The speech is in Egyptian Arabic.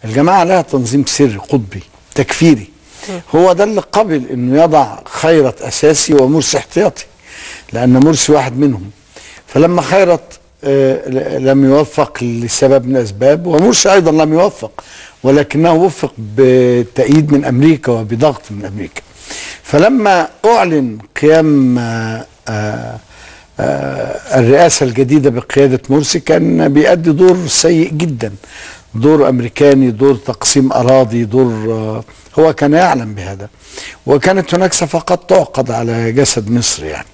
الجماعه لها تنظيم سري قطبي تكفيري هو ده اللي قبل انه يضع خيرت اساسي ومرسي احتياطي لان مرسي واحد منهم فلما خيرت آه، ل- لم يوفق لسبب من الاسباب ومرسي ايضا لم يوفق ولكنه وفق بتأييد من امريكا وبضغط من امريكا فلما اعلن قيام آه، آه، آه، الرئاسة الجديدة بقيادة مرسي كان بيأدي دور سيء جدا دور أمريكاني دور تقسيم أراضي دور آه، هو كان يعلم بهذا وكانت هناك صفقات تعقد على جسد مصر يعني